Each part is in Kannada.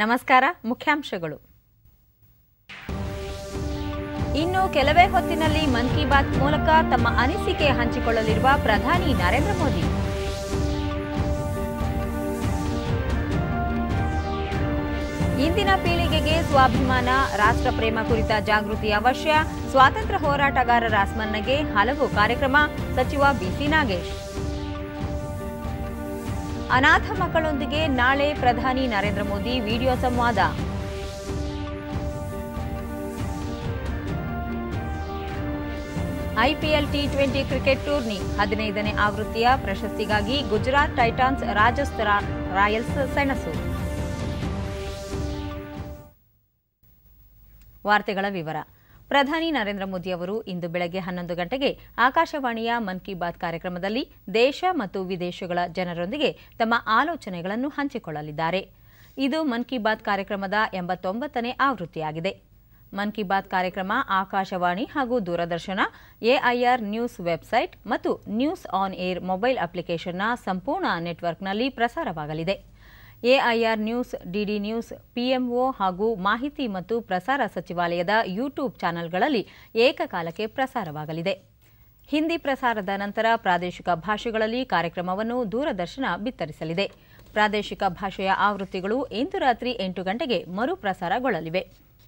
ನಮಸ್ಕಾರ ಮುಖ್ಯಾಂಶಗಳು ಇನ್ನು ಕೆಲವೇ ಹೊತ್ತಿನಲ್ಲಿ ಮನ್ ಕಿ ಬಾತ್ ಮೂಲಕ ತಮ್ಮ ಅನಿಸಿಕೆ ಹಂಚಿಕೊಳ್ಳಲಿರುವ ಪ್ರಧಾನಿ ನರೇಂದ್ರ ಮೋದಿ ಇಂದಿನ ಪೀಳಿಗೆಗೆ ಸ್ವಾಭಿಮಾನ ರಾಷ್ಟ್ರ ಪ್ರೇಮ ಕುರಿತ ಜಾಗೃತಿ ಅವಶ್ಯ ಸ್ವಾತಂತ್ರ್ಯ ಹೋರಾಟಗಾರರ ಸ್ಮರಣೆಗೆ ಹಲವು ಕಾರ್ಯಕ್ರಮ ಸಚಿವ ಬಿಸಿ ನಾಗೇಶ್ ಅನಾಥ ಮಕ್ಕಳೊಂದಿಗೆ ನಾಳೆ ಪ್ರಧಾನಿ ನರೇಂದ್ರ ಮೋದಿ ವಿಡಿಯೋ ಸಂವಾದ IPL T twenty cricket tourney ಹದಿನೈದನೇ ಆವೃತ್ತಿಯ ಪ್ರಶಸ್ತಿಗಾಗಿ ಗುಜರಾತ್ ಟೈಟಾನ್ಸ್ ರಾಜಸ್ಥಾನ್ ರಾಯಲ್ಸ್ ಸೆಣಸು ವಾರ್ತೆಗಳ ವಿವರ ಪ್ರಧಾನಿ ನರೇಂದ್ರ ಮೋದಿ ಅವರು ಇಂದು ಬೆಳಗ್ಗೆ ಹನ್ನೊಂದು ಗಂಟೆಗೆ ಆಕಾಶವಾಣಿಯ ಮನ್ ಕಿ ಬಾತ್ ಕಾರ್ಯಕ್ರಮದಲ್ಲಿ ದೇಶ ಮತ್ತು ವಿದೇಶಗಳ ಜನರೊಂದಿಗೆ ತಮ್ಮ ಆಲೋಚನೆಗಳನ್ನು ಹಂಚಿಕೊಳ್ಳಲಿದ್ದಾರೆ ಇದು ಮನ್ ಕಿ ಬಾತ್ ಕಾರ್ಯಕ್ರಮದ ಎಂಬತ್ತೊಂಬತ್ತನೇ ಆವೃತ್ತಿಯಾಗಿದೆ ಮನ್ ಕಿ ಬಾತ್ ಕಾರ್ಯಕ್ರಮ ಆಕಾಶವಾಣಿ ಹಾಗೂ ದೂರದರ್ಶನ ಎಐಆರ್ ನ್ಯೂಸ್ ವೆಬ್ಸೈಟ್ ಮತ್ತು ನ್ಯೂಸ್ ಆನ್ ಏರ್ ಮೊಬೈಲ್ ಅಪ್ಲಿಕೇಶನ್ನ ಸಂಪೂರ್ಣ ನೆಟ್ವರ್ಕ್ನಲ್ಲಿ ಪ್ರಸಾರವಾಗಲಿದೆ AIR news DD news PMO ಹಾಗೂ ಮಾಹಿತಿ ಮತ್ತು ಪ್ರಸಾರ ಸಚಿವಾಲಯದ ಯೂಟ್ಯೂಬ್ ಚಾನೆಲ್ಗಳಲ್ಲಿ ಏಕಕಾಲಕ್ಕೆ ಪ್ರಸಾರವಾಗಲಿದೆ ಹಿಂದಿ ಪ್ರಸಾರದ ನಂತರ ಪ್ರಾದೇಶಿಕ ಭಾಷೆಗಳಲ್ಲಿ ಕಾರ್ಯಕ್ರಮವನ್ನು ದೂರದರ್ಶನ ಬಿತ್ತರಿಸಲಿದೆ ಪ್ರಾದೇಶಿಕ ಭಾಷೆಯ ಆವೃತ್ತಿಗಳು ಇಂದು ರಾತ್ರಿ ಎಂಟು ಗಂಟೆಗೆ ಮರುಪ್ರಸಾರಗೊಳ್ಳಲಿವೆ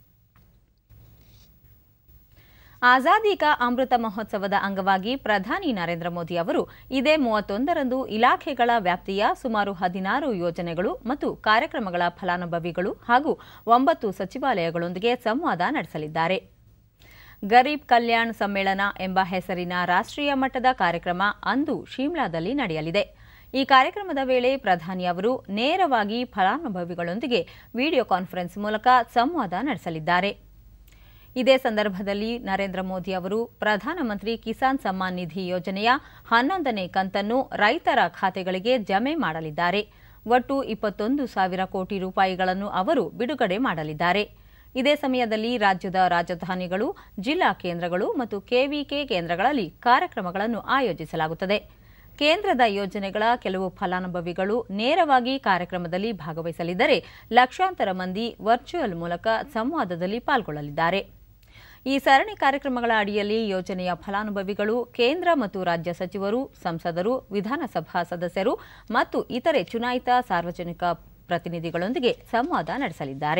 ಆಜಾದಿ ಕಾ ಅಮೃತ ಮಹೋತ್ಸವದ ಅಂಗವಾಗಿ ಪ್ರಧಾನಿ ನರೇಂದ್ರ ಮೋದಿ ಅವರು ಇದೇ ಮೂವತ್ತೊಂದರಂದು ಇಲಾಖೆಗಳ ವ್ಯಾಪ್ತಿಯ ಸುಮಾರು ಹದಿನಾರು ಯೋಜನೆಗಳು ಮತ್ತು ಕಾರ್ಯಕ್ರಮಗಳ ಫಲಾನುಭವಿಗಳು ಹಾಗೂ ಒಂಬತ್ತು ಸಚಿವಾಲಯಗಳೊಂದಿಗೆ ಸಂವಾದ ನಡೆಸಲಿದ್ದಾರೆ ಗರೀಬ್ ಕಲ್ಯಾಣ್ ಸಮ್ಮೇಳನ ಎಂಬ ಹೆಸರಿನ ರಾಷ್ಟ್ರೀಯ ಮಟ್ಟದ ಕಾರ್ಯಕ್ರಮ ಅಂದು ಶಿಮ್ಲಾದಲ್ಲಿ ನಡೆಯಲಿದೆ ಈ ಕಾರ್ಯಕ್ರಮದ ವೇಳೆ ಪ್ರಧಾನಿ ಅವರು ನೇರವಾಗಿ ಫಲಾನುಭವಿಗಳೊಂದಿಗೆ ವಿಡಿಯೋ ಕಾನ್ಫರೆನ್ಸ್ ಮೂಲಕ ಸಂವಾದ ನಡೆಸಲಿದ್ದಾರೆ ಇದೇ ಸಂದರ್ಭದಲ್ಲಿ ನರೇಂದ್ರ ಮೋದಿ ಅವರು ಪ್ರಧಾನಮಂತ್ರಿ ಕಿಸಾನ್ ಸಮ್ಮಾನ್ ನಿಧಿ ಯೋಜನೆಯ ಹನ್ನೊಂದನೇ ಕಂತನ್ನು ರೈತರ ಖಾತೆಗಳಿಗೆ ಜಮೆ ಮಾಡಲಿದ್ದಾರೆ ಒಟ್ಟು ಇಪ್ಪತ್ತೊಂದು ಸಾವಿರ ಕೋಟಿ ರೂಪಾಯಿಗಳನ್ನು ಅವರು ಬಿಡುಗಡೆ ಮಾಡಲಿದ್ದಾರೆ ಇದೇ ಸಮಯದಲ್ಲಿ ರಾಜ್ಯದ ರಾಜಧಾನಿಗಳು ಜಿಲ್ಲಾ ಕೇಂದ್ರಗಳು ಮತ್ತು ಕೆವಿಕೆ ಕೇಂದ್ರಗಳಲ್ಲಿ ಕಾರ್ಯಕ್ರಮಗಳನ್ನು ಆಯೋಜಿಸಲಾಗುತ್ತದೆ ಕೇಂದ್ರದ ಯೋಜನೆಗಳ ಕೆಲವು ಫಲಾನುಭವಿಗಳು ನೇರವಾಗಿ ಕಾರ್ಯಕ್ರಮದಲ್ಲಿ ಭಾಗವಹಿಸಲಿದ್ದರೆ ಲಕ್ಷಾಂತರ ಮಂದಿ ವರ್ಚುವಲ್ ಮೂಲಕ ಸಂವಾದದಲ್ಲಿ ಪಾಲ್ಗೊಳ್ಳಲಿದ್ದಾರೆ ಈ ಸರಣಿ ಕಾರ್ಯಕ್ರಮಗಳ ಅಡಿಯಲ್ಲಿ ಯೋಜನೆಯ ಫಲಾನುಭವಿಗಳು ಕೇಂದ್ರ ಮತ್ತು ರಾಜ್ಯ ಸಚಿವರು ಸಂಸದರು ವಿಧಾನಸಭಾ ಸದಸ್ಯರು ಮತ್ತು ಇತರೆ ಚುನಾಯಿತ ಸಾರ್ವಜನಿಕ ಪ್ರತಿನಿಧಿಗಳೊಂದಿಗೆ ಸಂವಾದ ನಡೆಸಲಿದ್ದಾರೆ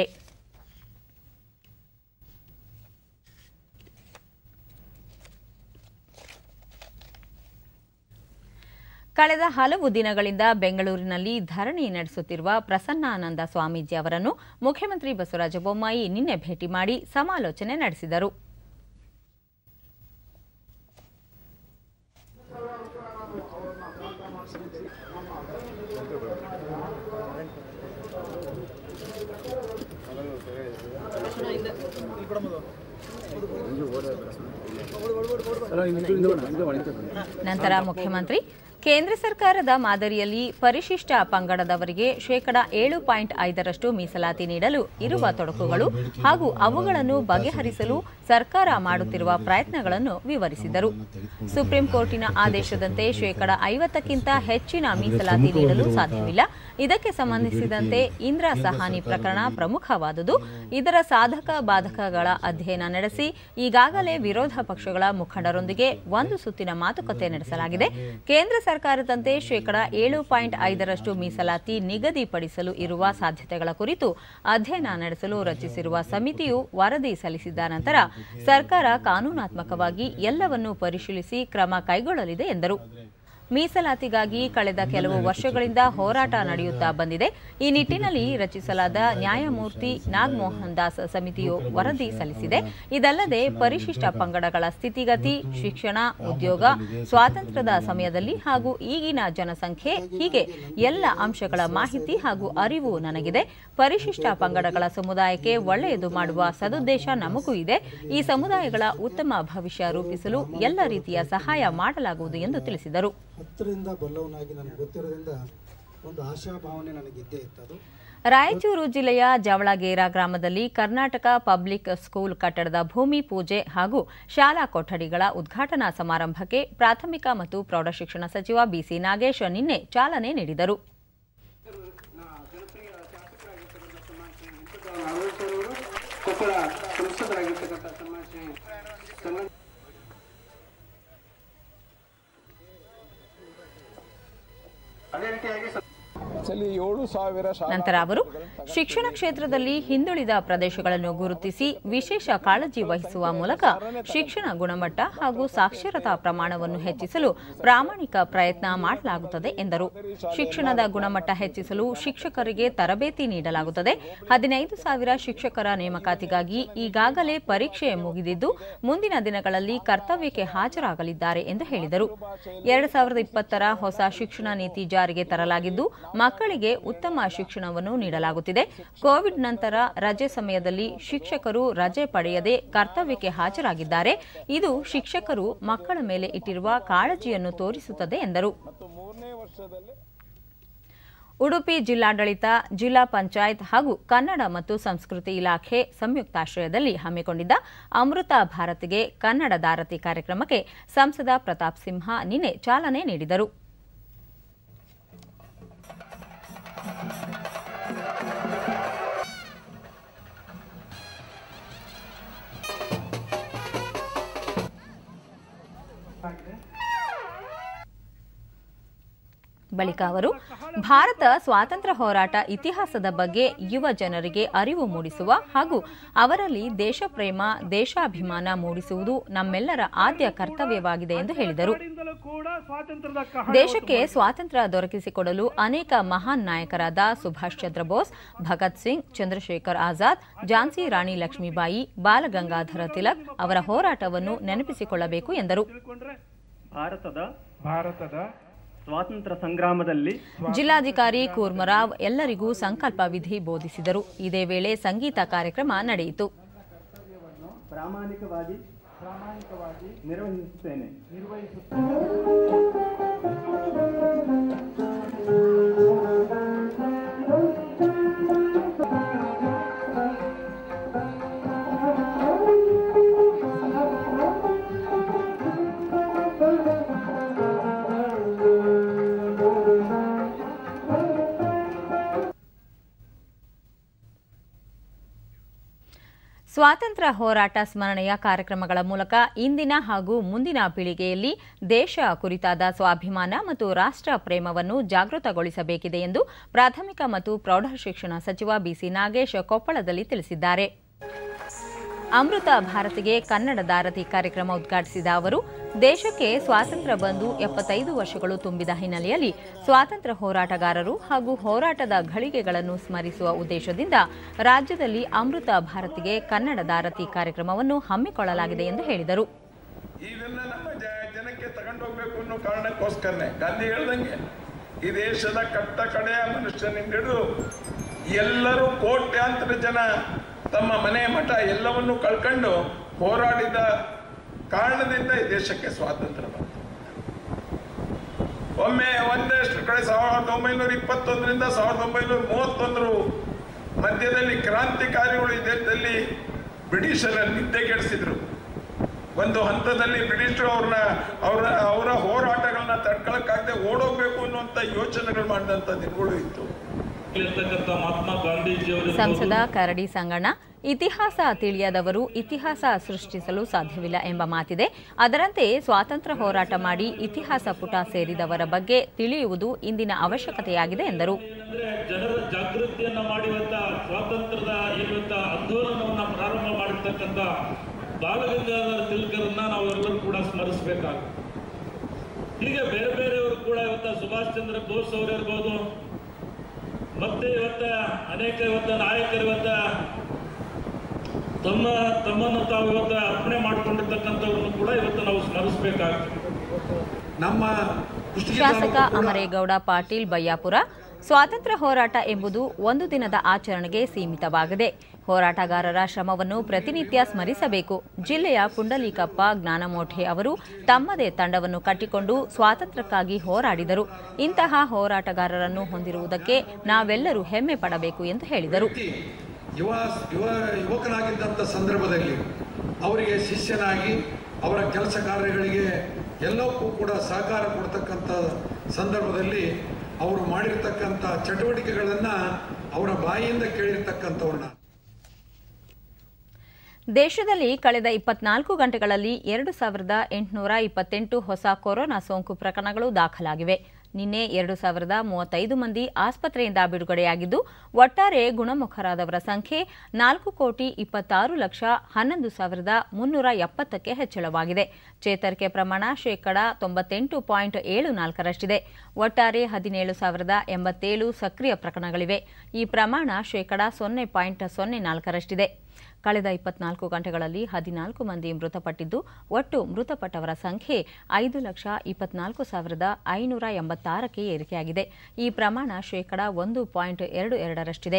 ಕಳೆದ ಹಲವು ದಿನಗಳಿಂದ ಬೆಂಗಳೂರಿನಲ್ಲಿ ಧರಣಿ ನಡೆಸುತ್ತಿರುವ ಪ್ರಸನ್ನಾನಂದ ಸ್ವಾಮೀಜಿ ಅವರನ್ನು ಮುಖ್ಯಮಂತ್ರಿ ಬಸವರಾಜ ಬೊಮ್ಮಾಯಿ ನಿನ್ನೆ ಭೇಟಿ ಮಾಡಿ ಸಮಾಲೋಚನೆ ನಡೆಸಿದರು ನಂತರ ಮುಖ್ಯಮಂತ್ರಿ ಕೇಂದ್ರ ಸರ್ಕಾರದ ಮಾದರಿಯಲ್ಲಿ ಪರಿಶಿಷ್ಟ ಪಂಗಡದವರಿಗೆ ಶೇಕಡ ಏಳು ಪಾಯಿಂಟ್ ಐದರಷ್ಟು ಮೀಸಲಾತಿ ನೀಡಲು ಇರುವ ತೊಡಕುಗಳು ಹಾಗೂ ಅವುಗಳನ್ನು ಬಗೆಹರಿಸಲು ಸರ್ಕಾರ ಮಾಡುತ್ತಿರುವ ಪ್ರಯತ್ನಗಳನ್ನು ವಿವರಿಸಿದರು ಸುಪ್ರೀಂ ಕೋರ್ಟಿನ ಆದೇಶದಂತೆ ಶೇಕಡ ಐವತ್ತಕ್ಕಿಂತ ಹೆಚ್ಚಿನ ಮೀಸಲಾತಿ ನೀಡಲು ಸಾಧ್ಯವಿಲ್ಲ ಇದಕ್ಕೆ ಸಂಬಂಧಿಸಿದಂತೆ ಇಂದ್ರ ಸಹಾನಿ ಪ್ರಕರಣ ಪ್ರಮುಖವಾದುದು ಇದರ ಸಾಧಕ ಬಾಧಕಗಳ ಅಧ್ಯಯನ ನಡೆಸಿ ಈಗಾಗಲೇ ವಿರೋಧ ಪಕ್ಷಗಳ ಮುಖಂಡರೊಂದಿಗೆ ಒಂದು ಸುತ್ತಿನ ಮಾತುಕತೆ ನಡೆಸಲಾಗಿದೆ ಕೇಂದ್ರ ಸರ್ಕಾರದಂತೆ ಶೇಕಡ ಏಳು ಪಾಯಿಂಟ್ ಐದರಷ್ಟು ಮೀಸಲಾತಿ ನಿಗದಿಪಡಿಸಲು ಇರುವ ಸಾಧ್ಯತೆಗಳ ಕುರಿತು ಅಧ್ಯಯನ ನಡೆಸಲು ರಚಿಸಿರುವ ಸಮಿತಿಯು ವರದಿ ಸಲ್ಲಿಸಿದ ನಂತರ ಸರ್ಕಾರ ಕಾನೂನಾತ್ಮಕವಾಗಿ ಎಲ್ಲವನ್ನೂ ಪರಿಶೀಲಿಸಿ ಕ್ರಮ ಕೈಗೊಳ್ಳಲಿದೆ ಎಂದರು ಮೀಸಲಾತಿಗಾಗಿ ಕಳೆದ ಕೆಲವು ವರ್ಷಗಳಿಂದ ಹೋರಾಟ ನಡೆಯುತ್ತಾ ಬಂದಿದೆ ಈ ನಿಟ್ಟಿನಲ್ಲಿ ರಚಿಸಲಾದ ನ್ಯಾಯಮೂರ್ತಿ ನಾಗಮೋಹನ್ ದಾಸ್ ಸಮಿತಿಯು ವರದಿ ಸಲ್ಲಿಸಿದೆ ಇದಲ್ಲದೆ ಪರಿಶಿಷ್ಟ ಪಂಗಡಗಳ ಸ್ಥಿತಿಗತಿ ಶಿಕ್ಷಣ ಉದ್ಯೋಗ ಸ್ವಾತಂತ್ರ್ಯದ ಸಮಯದಲ್ಲಿ ಹಾಗೂ ಈಗಿನ ಜನಸಂಖ್ಯೆ ಹೀಗೆ ಎಲ್ಲ ಅಂಶಗಳ ಮಾಹಿತಿ ಹಾಗೂ ಅರಿವು ನನಗಿದೆ ಪರಿಶಿಷ್ಟ ಪಂಗಡಗಳ ಸಮುದಾಯಕ್ಕೆ ಒಳ್ಳೆಯದು ಮಾಡುವ ಸದುದ್ದೇಶ ನಮಗೂ ಇದೆ ಈ ಸಮುದಾಯಗಳ ಉತ್ತಮ ಭವಿಷ್ಯ ರೂಪಿಸಲು ಎಲ್ಲ ರೀತಿಯ ಸಹಾಯ ಮಾಡಲಾಗುವುದು ಎಂದು ತಿಳಿಸಿದರು ಹತ್ತರಿಂದ ಬಲ್ಲವನಾಗಿ ನನಗೆ ಗೊತ್ತಿರೋದ್ರಿಂದ ಒಂದು ಆಶಾಭಾವನೆ ನನಗಿದ್ದೇ ಇತ್ತು ಅದು ರಾಯಚೂರು ಜಿಲ್ಲೆಯ ಜವಳಗೇರ ಗ್ರಾಮದಲ್ಲಿ ಕರ್ನಾಟಕ ಪಬ್ಲಿಕ್ ಸ್ಕೂಲ್ ಕಟ್ಟಡದ ಭೂಮಿ ಪೂಜೆ ಹಾಗೂ ಶಾಲಾ ಕೊಠಡಿಗಳ ಉದ್ಘಾಟನಾ ಸಮಾರಂಭಕ್ಕೆ ಪ್ರಾಥಮಿಕ ಮತ್ತು ಪ್ರೌಢಶಿಕ್ಷಣ ಸಚಿವ ಬಿಸಿ ನಾಗೇಶ್ ನಿನ್ನೆ ಚಾಲನೆ ನೀಡಿದರು ಮಕ್ಕಳ ಸಂಸದರಾಗಿರ್ತಕ್ಕಂಥ ಸಮಾಜ ಸಂಘ ಅದೇ ರೀತಿಯಾಗಿ ಸ- ಸಲಿ ಏಳು ಸಾವಿರ ಶಾಲಾ ನಂತರ ಅವರು ಶಿಕ್ಷಣ ಕ್ಷೇತ್ರದಲ್ಲಿ ಹಿಂದುಳಿದ ಪ್ರದೇಶಗಳನ್ನು ಗುರುತಿಸಿ ವಿಶೇಷ ಕಾಳಜಿ ವಹಿಸುವ ಮೂಲಕ ಶಿಕ್ಷಣ ಗುಣಮಟ್ಟ ಹಾಗೂ ಸಾಕ್ಷರತಾ ಪ್ರಮಾಣವನ್ನು ಹೆಚ್ಚಿಸಲು ಪ್ರಾಮಾಣಿಕ ಪ್ರಯತ್ನ ಮಾಡಲಾಗುತ್ತದೆ ಎಂದರು ಶಿಕ್ಷಣದ ಗುಣಮಟ್ಟ ಹೆಚ್ಚಿಸಲು ಶಿಕ್ಷಕರಿಗೆ ತರಬೇತಿ ನೀಡಲಾಗುತ್ತದೆ ಹದಿನೈದು ಸಾವಿರ ಶಿಕ್ಷಕರ ನೇಮಕಾತಿಗಾಗಿ ಈಗಾಗಲೇ ಪರೀಕ್ಷೆ ಮುಗಿದಿದ್ದು ಮುಂದಿನ ದಿನಗಳಲ್ಲಿ ಕರ್ತವ್ಯಕ್ಕೆ ಹಾಜರಾಗಲಿದ್ದಾರೆ ಎಂದು ಹೇಳಿದರು ಎರಡು ಸಾವಿರದ ಇಪ್ಪತ್ತರ ಹೊಸ ಶಿಕ್ಷಣ ನೀತಿ ಜಾರಿಗೆ ತರಲಾಗಿದ್ದು ಮಕ್ಕಳಿಗೆ ಉತ್ತಮ ಶಿಕ್ಷಣವನ್ನು ನೀಡಲಾಗುತ್ತಿದೆ ಕೋವಿಡ್ ನಂತರ ರಜೆ ಸಮಯದಲ್ಲಿ ಶಿಕ್ಷಕರು ರಜೆ ಪಡೆಯದೆ ಕರ್ತವ್ಯಕ್ಕೆ ಹಾಜರಾಗಿದ್ದಾರೆ ಇದು ಶಿಕ್ಷಕರು ಮಕ್ಕಳ ಮೇಲೆ ಇಟ್ಟಿರುವ ಕಾಳಜಿಯನ್ನು ತೋರಿಸುತ್ತದೆ ಎಂದರು ಮತ್ತು ಮೂರನೇ ವರ್ಷದಲ್ಲಿ ಉಡುಪಿ ಜಿಲ್ಲಾಡಳಿತ ಜಿಲ್ಲಾ ಪಂಚಾಯತ್ ಹಾಗೂ ಕನ್ನಡ ಮತ್ತು ಸಂಸ್ಕೃತಿ ಇಲಾಖೆ ಸಂಯುಕ್ತಾಶ್ರಯದಲ್ಲಿ ಹಮ್ಮಿಕೊಂಡಿದ್ದ ಅಮೃತ ಭಾರತಿಗೆ ಕನ್ನಡ ದಾರತಿ ಕಾರ್ಯಕ್ರಮಕ್ಕೆ ಸಂಸದ ಪ್ರತಾಪ್ ಸಿಂಹ ನಿನ್ನೆ ಚಾಲನೆ ನೀಡಿದರು ಬಳಿಕ ಅವರು ಭಾರತ ಸ್ವಾತಂತ್ರ್ಯ ಹೋರಾಟ ಇತಿಹಾಸದ ಬಗ್ಗೆ ಯುವ ಜನರಿಗೆ ಅರಿವು ಮೂಡಿಸುವ ಹಾಗೂ ಅವರಲ್ಲಿ ದೇಶಪ್ರೇಮ ದೇಶಾಭಿಮಾನ ಮೂಡಿಸುವುದು ನಮ್ಮೆಲ್ಲರ ಆದ್ಯ ಕರ್ತವ್ಯವಾಗಿದೆ ಎಂದು ಹೇಳಿದರು ದೇಶಕ್ಕೆ ಸ್ವಾತಂತ್ರ್ಯ ದೊರಕಿಸಿಕೊಡಲು ಅನೇಕ ಮಹಾನ್ ನಾಯಕರಾದ ಸುಭಾಷ್ ಚಂದ್ರ ಬೋಸ್ ಭಗತ್ ಸಿಂಗ್ ಚಂದ್ರಶೇಖರ್ ಆಜಾದ್ ಝಾನ್ಸಿ ರಾಣಿ ಲಕ್ಷ್ಮೀಬಾಯಿ ಬಾಲಗಂಗಾಧರ ತಿಲಕ್ ಅವರ ಹೋರಾಟವನ್ನು ನೆನಪಿಸಿಕೊಳ್ಳಬೇಕು ಎಂದರು ಭಾರತದ ಭಾರತದ ಸ್ವಾತಂತ್ರ್ಯ ಸಂಗ್ರಾಮದಲ್ಲಿ ಜಿಲ್ಲಾಧಿಕಾರಿ ಕೂರ್ಮರಾವ್ ಎಲ್ಲರಿಗೂ ಸಂಕಲ್ಪ ವಿಧಿ ಬೋಧಿಸಿದರು ಇದೇ ವೇಳೆ ಸಂಗೀತ ಕಾರ್ಯಕ್ರಮ ನಡೆಯಿತು ಪ್ರಾಮಾಣಿಕವಾಗಿ ಪ್ರಾಮಾಣಿಕವಾಗಿ ನಿರ್ವಹಿಸುತ್ತೇನೆ ಸ್ವಾತಂತ್ರ್ಯ ಹೋರಾಟ ಸ್ಮರಣೆಯ ಕಾರ್ಯಕ್ರಮಗಳ ಮೂಲಕ ಇಂದಿನ ಹಾಗೂ ಮುಂದಿನ ಪೀಳಿಗೆಯಲ್ಲಿ ದೇಶ ಕುರಿತಾದ ಸ್ವಾಭಿಮಾನ ಮತ್ತು ರಾಷ್ಟ್ರ ಪ್ರೇಮವನ್ನು ಜಾಗೃತಗೊಳಿಸಬೇಕಿದೆ ಎಂದು ಪ್ರಾಥಮಿಕ ಮತ್ತು ಪ್ರೌಢಶಿಕ್ಷಣ ಸಚಿವ ಬಿಸಿ ನಾಗೇಶ್ ಕೊಪ್ಪಳದಲ್ಲಿ ತಿಳಿಸಿದ್ದಾರೆ ಅಮೃತ ಭಾರತಿಗೆ ಕನ್ನಡ ದಾರತಿ ಕಾರ್ಯಕ್ರಮ ಉದ್ಘಾಟಿಸಿದ ಅವರು ದೇಶಕ್ಕೆ ಸ್ವಾತಂತ್ರ್ಯ ಬಂದು ಎಪ್ಪತ್ತೈದು ವರ್ಷಗಳು ತುಂಬಿದ ಹಿನ್ನೆಲೆಯಲ್ಲಿ ಸ್ವಾತಂತ್ರ್ಯ ಹೋರಾಟಗಾರರು ಹಾಗೂ ಹೋರಾಟದ ಘಳಿಗೆಗಳನ್ನು ಸ್ಮರಿಸುವ ಉದ್ದೇಶದಿಂದ ರಾಜ್ಯದಲ್ಲಿ ಅಮೃತ ಭಾರತಿಗೆ ಕನ್ನಡ ದಾರತಿ ಕಾರ್ಯಕ್ರಮವನ್ನು ಹಮ್ಮಿಕೊಳ್ಳಲಾಗಿದೆ ಎಂದು ಹೇಳಿದರು ಇದನ್ನ ನಮ್ಮ ಜ- ಜನಕ್ಕೆ ತಗೊಂಡೋಗ್ಬೇಕು ಅನ್ನೋ ಕಾರಣಕ್ಕೋಸ್ಕರನೇ ಗಾಂಧಿ ಹೇಳ್ದಂಗೆ ಈ ದೇಶದ ಕಟ್ಟ ಕಡೆಯ ಮನುಷ್ಯನಿಂದ ಹಿಡಿದು ಎಲ್ಲರೂ ಕೋಟ್ಯಾಂತರ ಜನ ತಮ್ಮ ಮನೆ ಮಠ ಎಲ್ಲವನ್ನೂ ಕಳ್ಕೊಂಡು ಹೋರಾಡಿದ ಕಾರಣದಿಂದ ಈ ದೇಶಕ್ಕೆ ಸ್ವಾತಂತ್ರ್ಯ ಬಂತು ಒಮ್ಮೆ ಒಂದಷ್ಟು ಕಡೆ ಸಾವಿರದ ಒಂಬೈನೂರ ಇಪ್ಪತ್ತೊಂದರಿಂದ ಸಾವಿರದ ಒಂಬೈನೂರ ಮೂವತ್ತೊಂದರ ಮಧ್ಯದಲ್ಲಿ ಕ್ರಾಂತಿಕಾರಿಗಳು ಈ ದೇಶದಲ್ಲಿ ಬ್ರಿಟಿಷರ ನಿದ್ದೆಗೆಡಿಸಿದ್ರು ಒಂದು ಹಂತದಲ್ಲಿ ಬ್ರಿಟಿಷರು ಅವ್ರನ್ನ ಅವರ ಅವರ ಹೋರಾಟಗಳನ್ನ ತಡ್ಕೊಳಕ್ಕಾಗದೆ ಓಡೋಗ್ಬೇಕು ಅನ್ನುವಂಥ ಯೋಚನೆಗಳು ಮಾಡಿದಂಥ ದಿನಗಳು ಇತ್ತು ಇರ್ತಕ್ಕಂಥ ಮಹಾತ್ಮ ಗಾಂಧೀಜಿಯವರ ಸಂಸದ ಕರಡಿ ಸಂಗಣ್ಣ ಇತಿಹಾಸ ತಿಳಿಯದವರು ಇತಿಹಾಸ ಸೃಷ್ಟಿಸಲು ಸಾಧ್ಯವಿಲ್ಲ ಎಂಬ ಮಾತಿದೆ ಅದರಂತೆ ಸ್ವಾತಂತ್ರ್ಯ ಹೋರಾಟ ಮಾಡಿ ಇತಿಹಾಸ ಪುಟ ಸೇರಿದವರ ಬಗ್ಗೆ ತಿಳಿಯುವುದು ಇಂದಿನ ಅವಶ್ಯಕತೆಯಾಗಿದೆ ಎಂದರು ಅಂದ್ರೆ ಜನರ ಜಾಗೃತಿಯನ್ನ ಮಾಡಿವಂತ ಸ್ವಾತಂತ್ರ್ಯದ ಇವತ್ತ ಆಂದೋಲನವನ್ನ ಪ್ರಾರಂಭ ಮಾಡಿರ್ತಕ್ಕಂಥ ಬಾಲಗಂಗಾಧರ ತಿಲಕರನ್ನ ನಾವೆಲ್ಲರೂ ಕೂಡ ಸ್ಮರಿಸಬೇಕಾಗುತ್ತೆ ಹೀಗೆ ಬೇರೆ ಬೇರೆಯವರು ಕೂಡ ಇವತ್ತ ಸುಭಾಷ್ ಚಂದ್ರ ಬೋಸ್ ಅವರಿರ್ಬೋದು ಮತ್ತೆ ಇವತ್ತ ಅನೇಕ ಇವತ್ತ ನಾಯಕರು ಇವತ್ತ ತಮ್ಮ ತಮ್ಮನ್ನು ತಾವು ಇವತ್ತ ಅರ್ಪಣೆ ಮಾಡಿಕೊಂಡಿರ್ತಕ್ಕಂಥವ್ರನ್ನು ಕೂಡ ಇವತ್ತು ನಾವು ಸ್ಮರಿಸಬೇಕಾಗ್ತದೆ ನಮ್ಮ ಶಾಸಕ ಅಮರೇಗೌಡ ಪಾಟೀಲ್ ಬಯ್ಯಾಪುರ ಸ್ವಾತಂತ್ರ್ಯ ಹೋರಾಟ ಎಂಬುದು ಒಂದು ದಿನದ ಆಚರಣೆಗೆ ಸೀಮಿತವಾಗದೆ ಹೋರಾಟಗಾರರ ಶ್ರಮವನ್ನು ಪ್ರತಿನಿತ್ಯ ಸ್ಮರಿಸಬೇಕು ಜಿಲ್ಲೆಯ ಪುಂಡಲೀಕಪ್ಪ ಜ್ಞಾನಮೋಠೆ ಅವರು ತಮ್ಮದೇ ತಂಡವನ್ನು ಕಟ್ಟಿಕೊಂಡು ಸ್ವಾತಂತ್ರ್ಯಕ್ಕಾಗಿ ಹೋರಾಡಿದರು ಇಂತಹ ಹೋರಾಟಗಾರರನ್ನು ಹೊಂದಿರುವುದಕ್ಕೆ ನಾವೆಲ್ಲರೂ ಹೆಮ್ಮೆ ಪಡಬೇಕು ಎಂದು ಹೇಳಿದರು ಯುವ ಯುವ ಯುವಕನಾಗಿದ್ದಂಥ ಸಂದರ್ಭದಲ್ಲಿ ಅವರಿಗೆ ಶಿಷ್ಯನಾಗಿ ಅವರ ಕೆಲಸ ಕಾರ್ಯಗಳಿಗೆ ಎಲ್ಲಕ್ಕೂ ಕೂಡ ಸಹಕಾರ ಕೊಡ್ತಕ್ಕಂಥ ಸಂದರ್ಭದಲ್ಲಿ ಅವರು ಮಾಡಿರ್ತಕ್ಕಂಥ ಚಟುವಟಿಕೆಗಳನ್ನು ಅವರ ಬಾಯಿಯಿಂದ ಕೇಳಿರ್ತಕ್ಕಂಥವ್ರನ್ನ ದೇಶದಲ್ಲಿ ಕಳೆದ ಇಪ್ಪತ್ನಾಲ್ಕು ಗಂಟೆಗಳಲ್ಲಿ ಎರಡು ಸಾವಿರದ ಎಂಟುನೂರ ಇಪ್ಪತ್ತೆಂಟು ಹೊಸ ಕೊರೋನಾ ಸೋಂಕು ಪ್ರಕರಣಗಳು ದಾಖಲಾಗಿವೆ ನಿನ್ನೆ ಎರಡು ಸಾವಿರದ ಮೂವತ್ತೈದು ಮಂದಿ ಆಸ್ಪತ್ರೆಯಿಂದ ಬಿಡುಗಡೆಯಾಗಿದ್ದು ಒಟ್ಟಾರೆ ಗುಣಮುಖರಾದವರ ಸಂಖ್ಯೆ ನಾಲ್ಕು ಕೋಟಿ ಇಪ್ಪತ್ತಾರು ಲಕ್ಷ ಹನ್ನೊಂದು ಸಾವಿರದ ಮುನ್ನೂರ ಎಪ್ಪತ್ತಕ್ಕೆ ಹೆಚ್ಚಳವಾಗಿದೆ ಚೇತರಿಕೆ ಪ್ರಮಾಣ ಶೇಕಡ ತೊಂಬತ್ತೆಂಟು ಪಾಯಿಂಟ್ ಏಳು ನಾಲ್ಕರಷ್ಟಿದೆ ಒಟ್ಟಾರೆ ಹದಿನೇಳು ಸಾವಿರದ ಎಂಬತ್ತೇಳು ಸಕ್ರಿಯ ಪ್ರಕರಣಗಳಿವೆ ಈ ಪ್ರಮಾಣ ಶೇಕಡ ಸೊನ್ನೆ ಪಾಯಿಂಟ್ ಸೊನ್ನೆ ನಾಲ್ಕರಷ್ಟಿದೆ ಕಳೆದ ಇಪ್ಪತ್ನಾಲ್ಕು ಗಂಟೆಗಳಲ್ಲಿ ಹದಿನಾಲ್ಕು ಮಂದಿ ಮೃತಪಟ್ಟಿದ್ದು ಒಟ್ಟು ಮೃತಪಟ್ಟವರ ಸಂಖ್ಯೆ ಐದು ಲಕ್ಷ ಇಪ್ಪತ್ನಾಲ್ಕು ಸಾವಿರದ ಐನೂರ ಎಂಬತ್ತಾರಕ್ಕೆ ಏರಿಕೆಯಾಗಿದೆ ಈ ಪ್ರಮಾಣ ಶೇಕಡ ಒಂದು ಪಾಯಿಂಟ್ ಎರಡು ಎರಡರಷ್ಟಿದೆ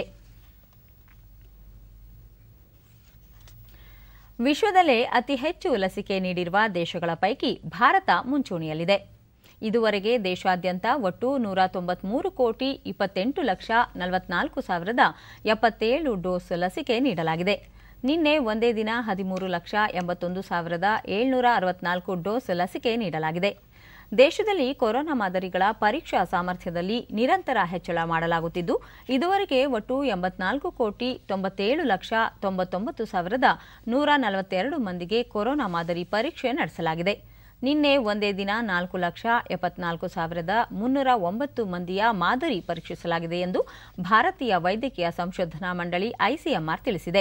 ವಿಶ್ವದಲ್ಲೇ ಅತಿ ಹೆಚ್ಚು ಲಸಿಕೆ ನೀಡಿರುವ ದೇಶಗಳ ಪೈಕಿ ಭಾರತ ಮುಂಚೂಣಿಯಲ್ಲಿದೆ ಇದುವರೆಗೆ ದೇಶಾದ್ಯಂತ ಒಟ್ಟು ನೂರ ತೊಂಬತ್ಮೂರು ಕೋಟಿ ಇಪ್ಪತ್ತೆಂಟು ಲಕ್ಷ ನಲವತ್ನಾಲ್ಕು ಸಾವಿರದ ಎಪ್ಪತ್ತೇಳು ಡೋಸ್ ಲಸಿಕೆ ನೀಡಲಾಗಿದೆ ನಿನ್ನೆ ಒಂದೇ ದಿನ ಹದಿಮೂರು ಲಕ್ಷ ಎಂಬತ್ತೊಂದು ಸಾವಿರದ ಏಳ್ನೂರ ಅರವತ್ನಾಲ್ಕು ಡೋಸ್ ಲಸಿಕೆ ನೀಡಲಾಗಿದೆ ದೇಶದಲ್ಲಿ ಕೊರೋನಾ ಮಾದರಿಗಳ ಪರೀಕ್ಷಾ ಸಾಮರ್ಥ್ಯದಲ್ಲಿ ನಿರಂತರ ಹೆಚ್ಚಳ ಮಾಡಲಾಗುತ್ತಿದ್ದು ಇದುವರೆಗೆ ಒಟ್ಟು ಎಂಬತ್ನಾಲ್ಕು ಕೋಟಿ ತೊಂಬತ್ತೇಳು ಲಕ್ಷ ತೊಂಬತ್ತೊಂಬತ್ತು ಸಾವಿರದ ನೂರ ನಲವತ್ತೆರಡು ಮಂದಿಗೆ ಕೊರೋನಾ ಮಾದರಿ ಪರೀಕ್ಷೆ ನಡೆಸಲಾಗಿದೆ ನಿನ್ನೆ ಒಂದೇ ದಿನ ನಾಲ್ಕು ಲಕ್ಷ ಎಪ್ಪತ್ನಾಲ್ಕು ಸಾವಿರದ ಮುನ್ನೂರ ಒಂಬತ್ತು ಮಂದಿಯ ಮಾದರಿ ಪರೀಕ್ಷಿಸಲಾಗಿದೆ ಎಂದು ಭಾರತೀಯ ವೈದ್ಯಕೀಯ ಸಂಶೋಧನಾ ಮಂಡಳಿ ಐಸಿಎಂಆರ್ ತಿಳಿಸಿದೆ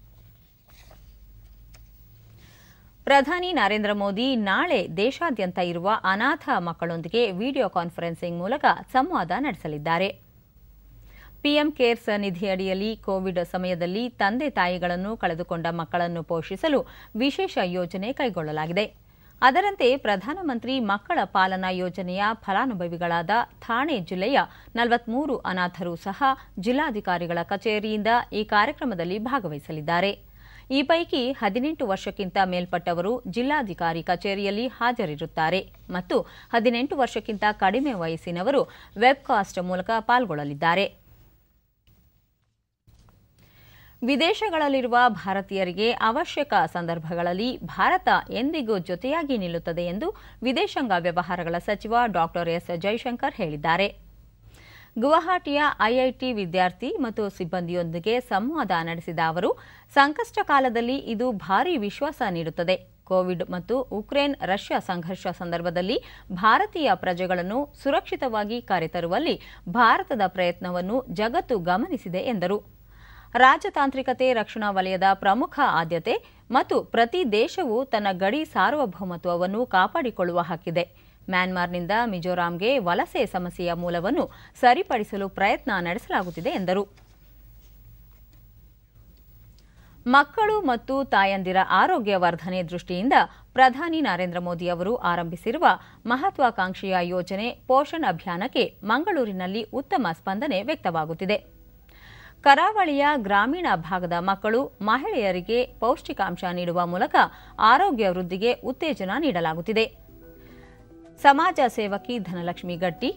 ಪ್ರಧಾನಿ ನರೇಂದ್ರ ಮೋದಿ ನಾಳೆ ದೇಶಾದ್ಯಂತ ಇರುವ ಅನಾಥ ಮಕ್ಕಳೊಂದಿಗೆ ವಿಡಿಯೋ ಕಾನ್ಫರೆನ್ಸಿಂಗ್ ಮೂಲಕ ಸಂವಾದ ನಡೆಸಲಿದ್ದಾರೆ ಪಿಎಂ ಕೇರ್ಸ್ ನಿಧಿಯಡಿಯಲ್ಲಿ ಕೋವಿಡ್ ಸಮಯದಲ್ಲಿ ತಂದೆ ತಾಯಿಗಳನ್ನು ಕಳೆದುಕೊಂಡ ಮಕ್ಕಳನ್ನು ಪೋಷಿಸಲು ವಿಶೇಷ ಯೋಜನೆ ಕೈಗೊಳ್ಳಲಾಗಿದೆ ಅದರಂತೆ ಪ್ರಧಾನಮಂತ್ರಿ ಮಕ್ಕಳ ಪಾಲನಾ ಯೋಜನೆಯ ಫಲಾನುಭವಿಗಳಾದ ಥಾಣೆ ಜಿಲ್ಲೆಯ ನಲವತ್ಮೂರು ಅನಾಥರು ಸಹ ಜಿಲ್ಲಾಧಿಕಾರಿಗಳ ಕಚೇರಿಯಿಂದ ಈ ಕಾರ್ಯಕ್ರಮದಲ್ಲಿ ಭಾಗವಹಿಸಲಿದ್ದಾರೆ ಈ ಪೈಕಿ ಹದಿನೆಂಟು ವರ್ಷಕ್ಕಿಂತ ಮೇಲ್ಪಟ್ಟವರು ಜಿಲ್ಲಾಧಿಕಾರಿ ಕಚೇರಿಯಲ್ಲಿ ಹಾಜರಿರುತ್ತಾರೆ ಮತ್ತು ಹದಿನೆಂಟು ವರ್ಷಕ್ಕಿಂತ ಕಡಿಮೆ ವಯಸ್ಸಿನವರು ವೆಬ್ಕಾಸ್ಟ್ ಮೂಲಕ ಪಾಲ್ಗೊಳ್ಳಲಿದ್ದಾರೆ ವಿದೇಶಗಳಲ್ಲಿರುವ ಭಾರತೀಯರಿಗೆ ಅವಶ್ಯಕ ಸಂದರ್ಭಗಳಲ್ಲಿ ಭಾರತ ಎಂದಿಗೂ ಜೊತೆಯಾಗಿ ನಿಲ್ಲುತ್ತದೆ ಎಂದು ವಿದೇಶಾಂಗ ವ್ಯವಹಾರಗಳ ಸಚಿವ ಡಾಕ್ಟರ್ ಎಸ್ ಜೈಶಂಕರ್ ಹೇಳಿದ್ದಾರೆ ಗುವಾಹಟಿಯ ಐಐಟಿ ವಿದ್ಯಾರ್ಥಿ ಮತ್ತು ಸಿಬ್ಬಂದಿಯೊಂದಿಗೆ ಸಂವಾದ ನಡೆಸಿದ ಅವರು ಸಂಕಷ್ಟ ಕಾಲದಲ್ಲಿ ಇದು ಭಾರೀ ವಿಶ್ವಾಸ ನೀಡುತ್ತದೆ ಕೋವಿಡ್ ಮತ್ತು ಉಕ್ರೇನ್ ರಷ್ಯಾ ಸಂಘರ್ಷ ಸಂದರ್ಭದಲ್ಲಿ ಭಾರತೀಯ ಪ್ರಜೆಗಳನ್ನು ಸುರಕ್ಷಿತವಾಗಿ ಕರೆತರುವಲ್ಲಿ ಭಾರತದ ಪ್ರಯತ್ನವನ್ನು ಜಗತ್ತು ಗಮನಿಸಿದೆ ಎಂದರು ರಾಜತಾಂತ್ರಿಕತೆ ರಕ್ಷಣಾ ವಲಯದ ಪ್ರಮುಖ ಆದ್ಯತೆ ಮತ್ತು ಪ್ರತಿ ದೇಶವು ತನ್ನ ಗಡಿ ಸಾರ್ವಭೌಮತ್ವವನ್ನು ಕಾಪಾಡಿಕೊಳ್ಳುವ ಹಕ್ಕಿದೆ ಮ್ಯಾನ್ಮಾರ್ನಿಂದ ಮಿಜೋರಾಂಗೆ ವಲಸೆ ಸಮಸ್ಯೆಯ ಮೂಲವನ್ನು ಸರಿಪಡಿಸಲು ಪ್ರಯತ್ನ ನಡೆಸಲಾಗುತ್ತಿದೆ ಎಂದರು ಮಕ್ಕಳು ಮತ್ತು ತಾಯಂದಿರ ಆರೋಗ್ಯ ವರ್ಧನೆ ದೃಷ್ಟಿಯಿಂದ ಪ್ರಧಾನಿ ನರೇಂದ್ರ ಮೋದಿ ಅವರು ಆರಂಭಿಸಿರುವ ಮಹತ್ವಾಕಾಂಕ್ಷೆಯ ಯೋಜನೆ ಪೋಷಣ್ ಅಭಿಯಾನಕ್ಕೆ ಮಂಗಳೂರಿನಲ್ಲಿ ಉತ್ತಮ ಸ್ಪಂದನೆ ವ್ಯಕ್ತವಾಗುತ್ತಿದೆ ಕರಾವಳಿಯ ಗ್ರಾಮೀಣ ಭಾಗದ ಮಕ್ಕಳು ಮಹಿಳೆಯರಿಗೆ ಪೌಷ್ಟಿಕಾಂಶ ನೀಡುವ ಮೂಲಕ ಆರೋಗ್ಯ ವೃದ್ಧಿಗೆ ಉತ್ತೇಜನ ನೀಡಲಾಗುತ್ತಿದೆ ಸಮಾಜ ಸೇವಕಿ ಧನಲಕ್ಷ್ಮಿ ಗಟ್ಟಿ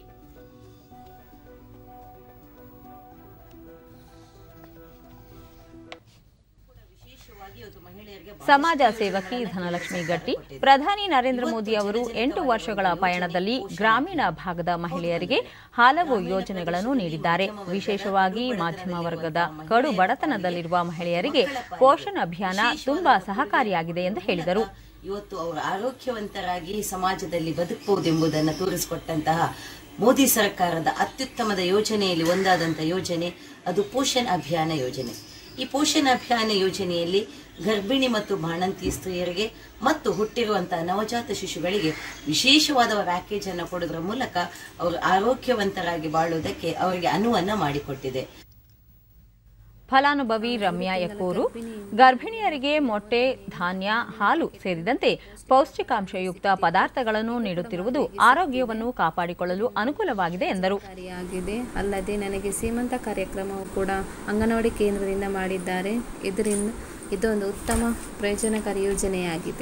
ಸಮಾಜ ಸೇವಕಿ ಧನಲಕ್ಷ್ಮಿ ಗಟ್ಟಿ ಪ್ರಧಾನಿ ನರೇಂದ್ರ ಮೋದಿ ಅವರು ಎಂಟು ವರ್ಷಗಳ ಪಯಣದಲ್ಲಿ ಗ್ರಾಮೀಣ ಭಾಗದ ಮಹಿಳೆಯರಿಗೆ ಹಲವು ಯೋಜನೆಗಳನ್ನು ನೀಡಿದ್ದಾರೆ ವಿಶೇಷವಾಗಿ ಮಾಧ್ಯಮ ವರ್ಗದ ಕಡು ಬಡತನದಲ್ಲಿರುವ ಮಹಿಳೆಯರಿಗೆ ಪೋಷಣ್ ಅಭಿಯಾನ ತುಂಬಾ ಸಹಕಾರಿಯಾಗಿದೆ ಎಂದು ಹೇಳಿದರು ಇವತ್ತು ಅವರು ಆರೋಗ್ಯವಂತರಾಗಿ ಸಮಾಜದಲ್ಲಿ ಬದುಕಬಹುದೆಂಬುದನ್ನು ತೋರಿಸಿಕೊಟ್ಟಂತಹ ಮೋದಿ ಸರ್ಕಾರದ ಅತ್ಯುತ್ತಮದ ಯೋಜನೆಯಲ್ಲಿ ಒಂದಾದಂಥ ಯೋಜನೆ ಅದು ಪೋಷಣ್ ಅಭಿಯಾನ ಯೋಜನೆ ಈ ಪೋಷಣ್ ಅಭಿಯಾನ ಯೋಜನೆಯಲ್ಲಿ ಗರ್ಭಿಣಿ ಮತ್ತು ಬಾಣಂತಿ ಸ್ತ್ರೀಯರಿಗೆ ಮತ್ತು ಹುಟ್ಟಿರುವಂತಹ ನವಜಾತ ಶಿಶುಗಳಿಗೆ ವಿಶೇಷವಾದ ಪ್ಯಾಕೇಜ್ ಅನ್ನು ಕೊಡೋದ್ರ ಮೂಲಕ ಅವರು ಆರೋಗ್ಯವಂತರಾಗಿ ಬಾಳುವುದಕ್ಕೆ ಅವರಿಗೆ ಅನುವನ್ನ ಮಾಡಿಕೊಟ್ಟಿದೆ ಫಲಾನುಭವಿ ರಮ್ಯಾ ಯಕ್ಕೂರು ಗರ್ಭಿಣಿಯರಿಗೆ ಮೊಟ್ಟೆ ಧಾನ್ಯ ಹಾಲು ಸೇರಿದಂತೆ ಪೌಷ್ಟಿಕಾಂಶಯುಕ್ತ ಪದಾರ್ಥಗಳನ್ನು ನೀಡುತ್ತಿರುವುದು ಆರೋಗ್ಯವನ್ನು ಕಾಪಾಡಿಕೊಳ್ಳಲು ಅನುಕೂಲವಾಗಿದೆ ಎಂದರು ಆಗಿದೆ ಅಲ್ಲದೆ ನನಗೆ ಸೀಮಂತ ಕಾರ್ಯಕ್ರಮವು ಕೂಡ ಅಂಗನವಾಡಿ ಕೇಂದ್ರದಿಂದ ಮಾಡಿದ್ದಾರೆ ಇದರಿಂದ ಇದೊಂದು ಉತ್ತಮ ಪ್ರಯೋಜನಕಾರಿ ಯೋಜನೆಯಾಗಿದೆ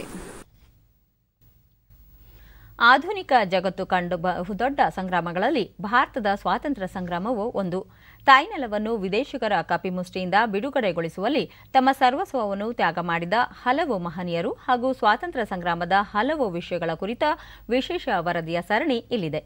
ಆಧುನಿಕ ಜಗತ್ತು ಕಂಡು ಬಹುದೊಡ್ಡ ಸಂಗ್ರಾಮಗಳಲ್ಲಿ ಭಾರತದ ಸ್ವಾತಂತ್ರ್ಯ ಸಂಗ್ರಾಮವು ಒಂದು ತಾಯ್ನೆಲವನ್ನು ವಿದೇಶಿಗರ ಕಪಿಮುಷ್ಟಿಯಿಂದ ಬಿಡುಗಡೆಗೊಳಿಸುವಲ್ಲಿ ತಮ್ಮ ಸರ್ವಸ್ವವನ್ನು ತ್ಯಾಗ ಮಾಡಿದ ಹಲವು ಮಹನೀಯರು ಹಾಗೂ ಸ್ವಾತಂತ್ರ್ಯ ಸಂಗ್ರಾಮದ ಹಲವು ವಿಷಯಗಳ ಕುರಿತ ವಿಶೇಷ ವರದಿಯ ಸರಣಿ ಇಲ್ಲಿದೆ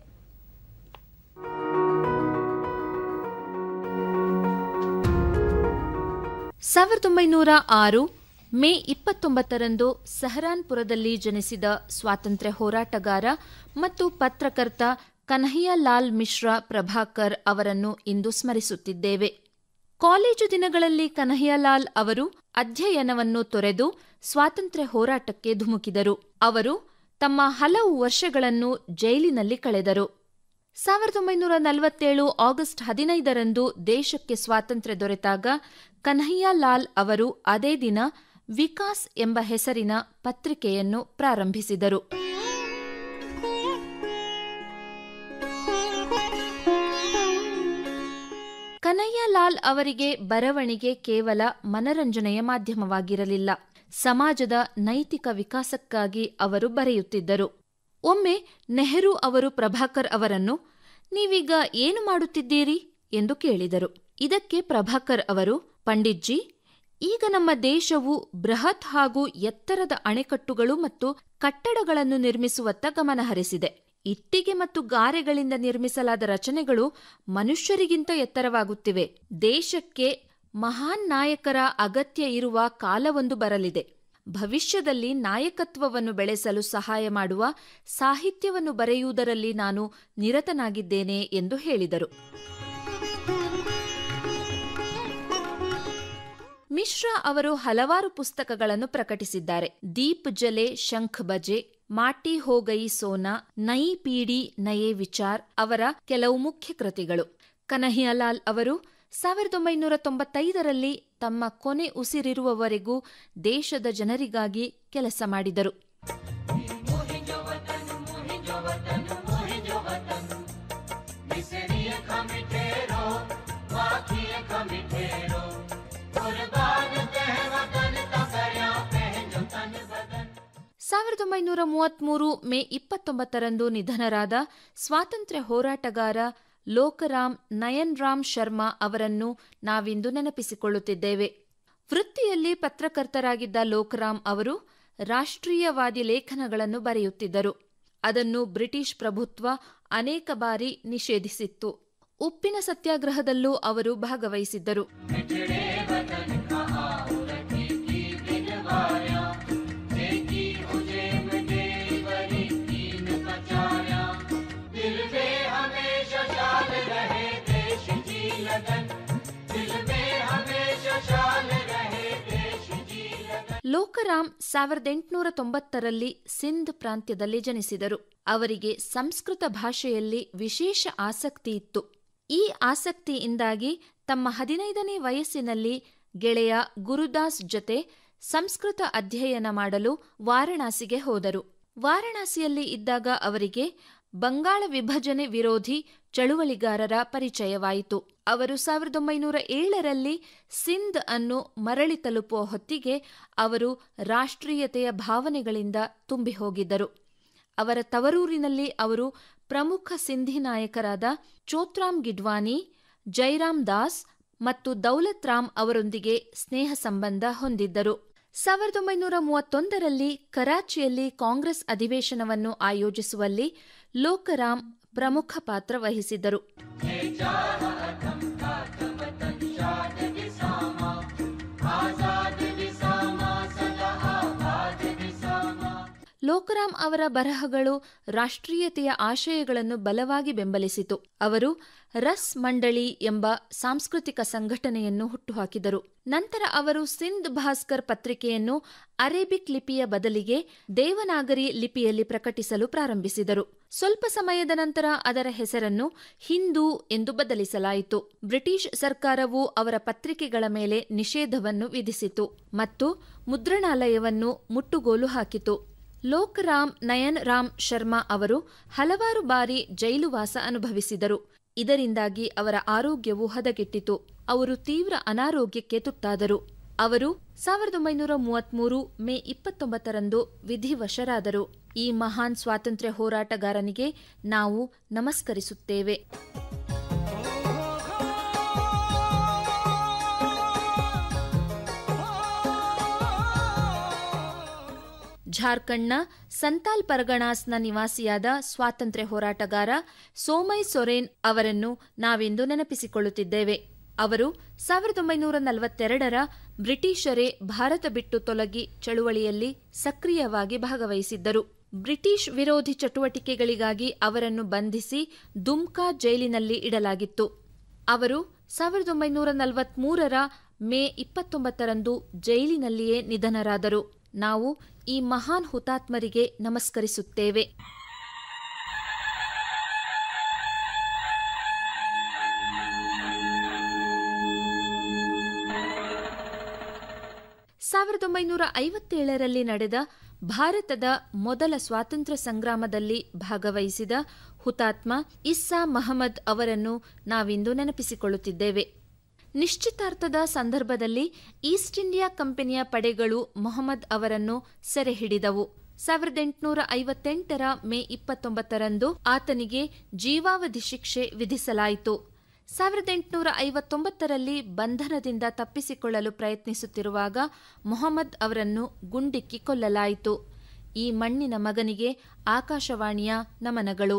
ಸಾವಿರದ ಒಂಬೈನೂರ ಆರು ಮೇ ಇಪ್ಪತ್ತೊಂಬತ್ತರಂದು ಸಹರಾನ್ಪುರದಲ್ಲಿ ಜನಿಸಿದ ಸ್ವಾತಂತ್ರ್ಯ ಹೋರಾಟಗಾರ ಮತ್ತು ಪತ್ರಕರ್ತ ಕನ್ಹಯ್ಯಲಾಲ್ ಮಿಶ್ರಾ ಪ್ರಭಾಕರ್ ಅವರನ್ನು ಇಂದು ಸ್ಮರಿಸುತ್ತಿದ್ದೇವೆ ಕಾಲೇಜು ದಿನಗಳಲ್ಲಿ ಕನ್ಹಯ್ಯಲಾಲ್ ಅವರು ಅಧ್ಯಯನವನ್ನು ತೊರೆದು ಸ್ವಾತಂತ್ರ್ಯ ಹೋರಾಟಕ್ಕೆ ಧುಮುಕಿದರು ಅವರು ತಮ್ಮ ಹಲವು ವರ್ಷಗಳನ್ನು ಜೈಲಿನಲ್ಲಿ ಕಳೆದರು ಸಾವಿರದ ಒಂಬೈನೂರ ನಲವತ್ತೇಳು ಆಗಸ್ಟ್ ಹದಿನೈದರಂದು ದೇಶಕ್ಕೆ ಸ್ವಾತಂತ್ರ್ಯ ದೊರೆತಾಗ ಕನ್ಹಯ್ಯಲಾಲ್ ಅವರು ಅದೇ ದಿನ ವಿಕಾಸ್ ಎಂಬ ಹೆಸರಿನ ಪತ್ರಿಕೆಯನ್ನು ಪ್ರಾರಂಭಿಸಿದರು ಕನಯ್ಯಲಾಲ್ ಅವರಿಗೆ ಬರವಣಿಗೆ ಕೇವಲ ಮನರಂಜನೆಯ ಮಾಧ್ಯಮವಾಗಿರಲಿಲ್ಲ ಸಮಾಜದ ನೈತಿಕ ವಿಕಾಸಕ್ಕಾಗಿ ಅವರು ಬರೆಯುತ್ತಿದ್ದರು ಒಮ್ಮೆ ನೆಹರು ಅವರು ಪ್ರಭಾಕರ್ ಅವರನ್ನು ನೀವೀಗ ಏನು ಮಾಡುತ್ತಿದ್ದೀರಿ ಎಂದು ಕೇಳಿದರು ಇದಕ್ಕೆ ಪ್ರಭಾಕರ್ ಅವರು ಪಂಡಿತ್ಜಿ ಈಗ ನಮ್ಮ ದೇಶವು ಬೃಹತ್ ಹಾಗೂ ಎತ್ತರದ ಅಣೆಕಟ್ಟುಗಳು ಮತ್ತು ಕಟ್ಟಡಗಳನ್ನು ನಿರ್ಮಿಸುವತ್ತ ಗಮನಹರಿಸಿದೆ ಇಟ್ಟಿಗೆ ಮತ್ತು ಗಾರೆಗಳಿಂದ ನಿರ್ಮಿಸಲಾದ ರಚನೆಗಳು ಮನುಷ್ಯರಿಗಿಂತ ಎತ್ತರವಾಗುತ್ತಿವೆ ದೇಶಕ್ಕೆ ಮಹಾನ್ ನಾಯಕರ ಅಗತ್ಯ ಇರುವ ಕಾಲವೊಂದು ಬರಲಿದೆ ಭವಿಷ್ಯದಲ್ಲಿ ನಾಯಕತ್ವವನ್ನು ಬೆಳೆಸಲು ಸಹಾಯ ಮಾಡುವ ಸಾಹಿತ್ಯವನ್ನು ಬರೆಯುವುದರಲ್ಲಿ ನಾನು ನಿರತನಾಗಿದ್ದೇನೆ ಎಂದು ಹೇಳಿದರು ಮಿಶ್ರಾ ಅವರು ಹಲವಾರು ಪುಸ್ತಕಗಳನ್ನು ಪ್ರಕಟಿಸಿದ್ದಾರೆ ದೀಪ್ ಜಲೆ ಶಂಖ್ ಬಜೆ ಮಾಟಿ ಹೋಗೈ ಸೋನಾ ನೈ ಪೀಡಿ ನಯೇ ವಿಚಾರ್ ಅವರ ಕೆಲವು ಮುಖ್ಯ ಕೃತಿಗಳು ಕನಹಿಯಾಲಾಲ್ ಅವರು ಸಾವಿರದ ಒಂಬೈನೂರ ತೊಂಬತ್ತೈದರಲ್ಲಿ ತಮ್ಮ ಕೊನೆ ಉಸಿರಿರುವವರೆಗೂ ದೇಶದ ಜನರಿಗಾಗಿ ಕೆಲಸ ಮಾಡಿದರು ಸಾವಿರದ ಒಂಬೈನೂರ ಮೂವತ್ಮೂರು ಮೇ ಇಪ್ಪತ್ತೊಂಬತ್ತರಂದು ನಿಧನರಾದ ಸ್ವಾತಂತ್ರ್ಯ ಹೋರಾಟಗಾರ ಲೋಕರಾಮ್ ನಯನ್ ರಾಮ್ ಶರ್ಮಾ ಅವರನ್ನು ನಾವಿಂದು ನೆನಪಿಸಿಕೊಳ್ಳುತ್ತಿದ್ದೇವೆ ವೃತ್ತಿಯಲ್ಲಿ ಪತ್ರಕರ್ತರಾಗಿದ್ದ ಲೋಕರಾಮ್ ಅವರು ರಾಷ್ಟ್ರೀಯವಾದಿ ಲೇಖನಗಳನ್ನು ಬರೆಯುತ್ತಿದ್ದರು ಅದನ್ನು ಬ್ರಿಟಿಷ್ ಪ್ರಭುತ್ವ ಅನೇಕ ಬಾರಿ ನಿಷೇಧಿಸಿತ್ತು ಉಪ್ಪಿನ ಸತ್ಯಾಗ್ರಹದಲ್ಲೂ ಅವರು ಭಾಗವಹಿಸಿದ್ದರು ಲೋಕರಾಮ್ ಸಾವಿರದ ಎಂಟುನೂರ ತೊಂಬತ್ತರಲ್ಲಿ ಸಿಂಧ್ ಪ್ರಾಂತ್ಯದಲ್ಲಿ ಜನಿಸಿದರು ಅವರಿಗೆ ಸಂಸ್ಕೃತ ಭಾಷೆಯಲ್ಲಿ ವಿಶೇಷ ಆಸಕ್ತಿ ಇತ್ತು ಈ ಆಸಕ್ತಿಯಿಂದಾಗಿ ತಮ್ಮ ಹದಿನೈದನೇ ವಯಸ್ಸಿನಲ್ಲಿ ಗೆಳೆಯ ಗುರುದಾಸ್ ಜೊತೆ ಸಂಸ್ಕೃತ ಅಧ್ಯಯನ ಮಾಡಲು ವಾರಣಾಸಿಗೆ ಹೋದರು ವಾರಣಾಸಿಯಲ್ಲಿ ಇದ್ದಾಗ ಅವರಿಗೆ ಬಂಗಾಳ ವಿಭಜನೆ ವಿರೋಧಿ ಚಳುವಳಿಗಾರರ ಪರಿಚಯವಾಯಿತು ಅವರು ಸಾವಿರದ ಒಂಬೈನೂರ ಏಳರಲ್ಲಿ ಸಿಂಧ್ ಅನ್ನು ಮರಳಿ ತಲುಪುವ ಹೊತ್ತಿಗೆ ಅವರು ರಾಷ್ಟ್ರೀಯತೆಯ ಭಾವನೆಗಳಿಂದ ತುಂಬಿ ಹೋಗಿದ್ದರು ಅವರ ತವರೂರಿನಲ್ಲಿ ಅವರು ಪ್ರಮುಖ ಸಿಂಧಿ ನಾಯಕರಾದ ಚೋತ್ರಾಮ್ ಗಿಡ್ವಾನಿ ಜೈರಾಮ್ ದಾಸ್ ಮತ್ತು ದೌಲತ್ ರಾಮ್ ಅವರೊಂದಿಗೆ ಸ್ನೇಹ ಸಂಬಂಧ ಹೊಂದಿದ್ದರು ಸಾವಿರದ ಒಂಬೈನೂರ ಮೂವತ್ತೊಂದರಲ್ಲಿ ಕರಾಚಿಯಲ್ಲಿ ಕಾಂಗ್ರೆಸ್ ಅಧಿವೇಶನವನ್ನು ಆಯೋಜಿಸುವಲ್ಲಿ ಲೋಕರಾಮ್ ಪ್ರಮುಖ ಪಾತ್ರ ವಹಿಸಿದ್ದರು ಲೋಕರಾಮ್ ಅವರ ಬರಹಗಳು ರಾಷ್ಟ್ರೀಯತೆಯ ಆಶಯಗಳನ್ನು ಬಲವಾಗಿ ಬೆಂಬಲಿಸಿತು ಅವರು ರಸ್ ಮಂಡಳಿ ಎಂಬ ಸಾಂಸ್ಕೃತಿಕ ಸಂಘಟನೆಯನ್ನು ಹುಟ್ಟುಹಾಕಿದರು ನಂತರ ಅವರು ಸಿಂಧ್ ಭಾಸ್ಕರ್ ಪತ್ರಿಕೆಯನ್ನು ಅರೇಬಿಕ್ ಲಿಪಿಯ ಬದಲಿಗೆ ದೇವನಾಗರಿ ಲಿಪಿಯಲ್ಲಿ ಪ್ರಕಟಿಸಲು ಪ್ರಾರಂಭಿಸಿದರು ಸ್ವಲ್ಪ ಸಮಯದ ನಂತರ ಅದರ ಹೆಸರನ್ನು ಹಿಂದೂ ಎಂದು ಬದಲಿಸಲಾಯಿತು ಬ್ರಿಟಿಷ್ ಸರ್ಕಾರವು ಅವರ ಪತ್ರಿಕೆಗಳ ಮೇಲೆ ನಿಷೇಧವನ್ನು ವಿಧಿಸಿತು ಮತ್ತು ಮುದ್ರಣಾಲಯವನ್ನು ಮುಟ್ಟುಗೋಲು ಹಾಕಿತು ಲೋಕರಾಮ್ ನಯನ್ ರಾಮ್ ಶರ್ಮಾ ಅವರು ಹಲವಾರು ಬಾರಿ ಜೈಲುವಾಸ ಅನುಭವಿಸಿದರು ಇದರಿಂದಾಗಿ ಅವರ ಆರೋಗ್ಯವು ಹದಗೆಟ್ಟಿತು ಅವರು ತೀವ್ರ ಅನಾರೋಗ್ಯಕ್ಕೆ ತುತ್ತಾದರು ಅವರು ಸಾವಿರದ ಒಂಬೈನೂರ ಮೂವತ್ಮೂರು ಮೇ ಇಪ್ಪತ್ತೊಂಬತ್ತರಂದು ವಿಧಿವಶರಾದರು ಈ ಮಹಾನ್ ಸ್ವಾತಂತ್ರ್ಯ ಹೋರಾಟಗಾರನಿಗೆ ನಾವು ನಮಸ್ಕರಿಸುತ್ತೇವೆ ಜಾರ್ಖಂಡ್ನ ಸಂತಾಲ್ ಪರಗಣಾಸ್ನ ನಿವಾಸಿಯಾದ ಸ್ವಾತಂತ್ರ್ಯ ಹೋರಾಟಗಾರ ಸೋಮೈ ಸೊರೇನ್ ಅವರನ್ನು ನಾವಿಂದು ನೆನಪಿಸಿಕೊಳ್ಳುತ್ತಿದ್ದೇವೆ ಅವರು ಸಾವಿರದ ಒಂಬೈನೂರ ನಲವತ್ತೆರಡರ ಬ್ರಿಟಿಷರೇ ಭಾರತ ಬಿಟ್ಟು ತೊಲಗಿ ಚಳುವಳಿಯಲ್ಲಿ ಸಕ್ರಿಯವಾಗಿ ಭಾಗವಹಿಸಿದ್ದರು ಬ್ರಿಟಿಷ್ ವಿರೋಧಿ ಚಟುವಟಿಕೆಗಳಿಗಾಗಿ ಅವರನ್ನು ಬಂಧಿಸಿ ದುಮ್ಕಾ ಜೈಲಿನಲ್ಲಿ ಇಡಲಾಗಿತ್ತು ಅವರು ಸಾವಿರದ ಒಂಬೈನೂರ ನಲವತ್ಮೂರರ ಮೇ ಇಪ್ಪತ್ತೊಂಬತ್ತರಂದು ಜೈಲಿನಲ್ಲಿಯೇ ನಿಧನರಾದರು ನಾವು ಈ ಮಹಾನ್ ಹುತಾತ್ಮರಿಗೆ ನಮಸ್ಕರಿಸುತ್ತೇವೆ ಸಾವಿರದ ಒಂಬೈನೂರ ಐವತ್ತೇಳರಲ್ಲಿ ನಡೆದ ಭಾರತದ ಮೊದಲ ಸ್ವಾತಂತ್ರ್ಯ ಸಂಗ್ರಾಮದಲ್ಲಿ ಭಾಗವಹಿಸಿದ ಹುತಾತ್ಮ ಇಸ್ಸಾ ಮಹಮ್ಮದ್ ಅವರನ್ನು ನಾವಿಂದು ನೆನಪಿಸಿಕೊಳ್ಳುತ್ತಿದ್ದೇವೆ ನಿಶ್ಚಿತಾರ್ಥದ ಸಂದರ್ಭದಲ್ಲಿ ಈಸ್ಟ್ ಇಂಡಿಯಾ ಕಂಪನಿಯ ಪಡೆಗಳು ಮೊಹಮ್ಮದ್ ಅವರನ್ನು ಸೆರೆ ಹಿಡಿದವು ಸಾವಿರದ ಎಂಟುನೂರ ಐವತ್ತೆಂಟರ ಮೇ ಇಪ್ಪತ್ತೊಂಬತ್ತರಂದು ಆತನಿಗೆ ಜೀವಾವಧಿ ಶಿಕ್ಷೆ ವಿಧಿಸಲಾಯಿತು ಸಾವಿರದ ಎಂಟುನೂರ ಐವತ್ತೊಂಬತ್ತರಲ್ಲಿ ಬಂಧನದಿಂದ ತಪ್ಪಿಸಿಕೊಳ್ಳಲು ಪ್ರಯತ್ನಿಸುತ್ತಿರುವಾಗ ಮೊಹಮ್ಮದ್ ಅವರನ್ನು ಗುಂಡಿಕ್ಕಿ ಕೊಲ್ಲಲಾಯಿತು ಈ ಮಣ್ಣಿನ ಮಗನಿಗೆ ಆಕಾಶವಾಣಿಯ ನಮನಗಳು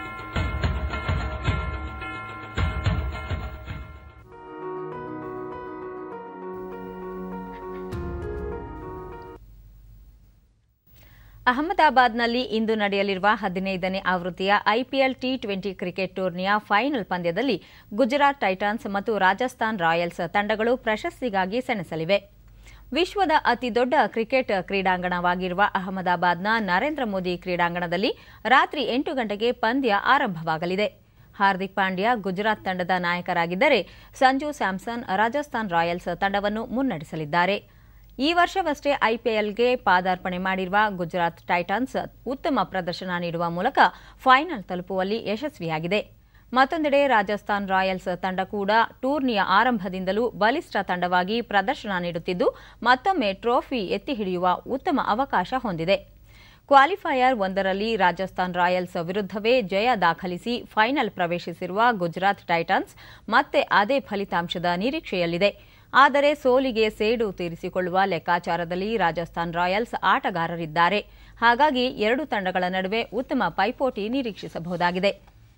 ಅಹಮದಾಬಾದ್ನಲ್ಲಿ ಇಂದು ನಡೆಯಲಿರುವ ಹದಿನೈದನೇ ಆವೃತ್ತಿಯ ಐಪಿಎಲ್ ಟಿ ಟ್ವೆಂಟಿ ಕ್ರಿಕೆಟ್ ಟೂರ್ನಿಯ ಫೈನಲ್ ಪಂದ್ಯದಲ್ಲಿ ಗುಜರಾತ್ ಟೈಟಾನ್ಸ್ ಮತ್ತು ರಾಜಸ್ಥಾನ್ ರಾಯಲ್ಸ್ ತಂಡಗಳು ಪ್ರಶಸ್ತಿಗಾಗಿ ಸೆಣಸಲಿವೆ ವಿಶ್ವದ ಅತಿದೊಡ್ಡ ಕ್ರಿಕೆಟ್ ಕ್ರೀಡಾಂಗಣವಾಗಿರುವ ಅಹಮದಾಬಾದ್ನ ನರೇಂದ್ರ ಮೋದಿ ಕ್ರೀಡಾಂಗಣದಲ್ಲಿ ರಾತ್ರಿ ಎಂಟು ಗಂಟೆಗೆ ಪಂದ್ಯ ಆರಂಭವಾಗಲಿದೆ ಹಾರ್ದಿಕ್ ಪಾಂಡ್ಯ ಗುಜರಾತ್ ತಂಡದ ನಾಯಕರಾಗಿದ್ದರೆ ಸಂಜು ಸ್ಯಾಮ್ಸನ್ ರಾಜಸ್ಥಾನ್ ರಾಯಲ್ಸ್ ತಂಡವನ್ನು ಮುನ್ನಡೆಸಲಿದ್ದಾರೆ ಈ ವರ್ಷವಷ್ಟೇ ಐಪಿಎಲ್ಗೆ ಪಾದಾರ್ಪಣೆ ಮಾಡಿರುವ ಗುಜರಾತ್ ಟೈಟನ್ಸ್ ಉತ್ತಮ ಪ್ರದರ್ಶನ ನೀಡುವ ಮೂಲಕ ಫೈನಲ್ ತಲುಪುವಲ್ಲಿ ಯಶಸ್ವಿಯಾಗಿದೆ ಮತ್ತೊಂದೆಡೆ ರಾಜಸ್ಥಾನ್ ರಾಯಲ್ಸ್ ತಂಡ ಕೂಡ ಟೂರ್ನಿಯ ಆರಂಭದಿಂದಲೂ ಬಲಿಷ್ಠ ತಂಡವಾಗಿ ಪ್ರದರ್ಶನ ನೀಡುತ್ತಿದ್ದು ಮತ್ತೊಮ್ಮೆ ಟ್ರೋಫಿ ಎತ್ತಿ ಹಿಡಿಯುವ ಉತ್ತಮ ಅವಕಾಶ ಹೊಂದಿದೆ ಕ್ವಾಲಿಫೈಯರ್ ಒಂದರಲ್ಲಿ ರಾಜಸ್ಥಾನ್ ರಾಯಲ್ಸ್ ವಿರುದ್ಧವೇ ಜಯ ದಾಖಲಿಸಿ ಫೈನಲ್ ಪ್ರವೇಶಿಸಿರುವ ಗುಜರಾತ್ ಟೈಟನ್ಸ್ ಮತ್ತೆ ಅದೇ ಫಲಿತಾಂಶದ ನಿರೀಕ್ಷೆಯಲ್ಲಿದೆ ಆದರೆ ಸೋಲಿಗೆ ಸೇಡು ತೀರಿಸಿಕೊಳ್ಳುವ ಲೆಕ್ಕಾಚಾರದಲ್ಲಿ ರಾಜಸ್ಥಾನ್ ರಾಯಲ್ಸ್ ಆಟಗಾರರಿದ್ದಾರೆ ಹಾಗಾಗಿ ಎರಡು ತಂಡಗಳ ನಡುವೆ ಉತ್ತಮ ಪೈಪೋಟಿ ನಿರೀಕ್ಷಿಸಬಹುದಾಗಿದೆ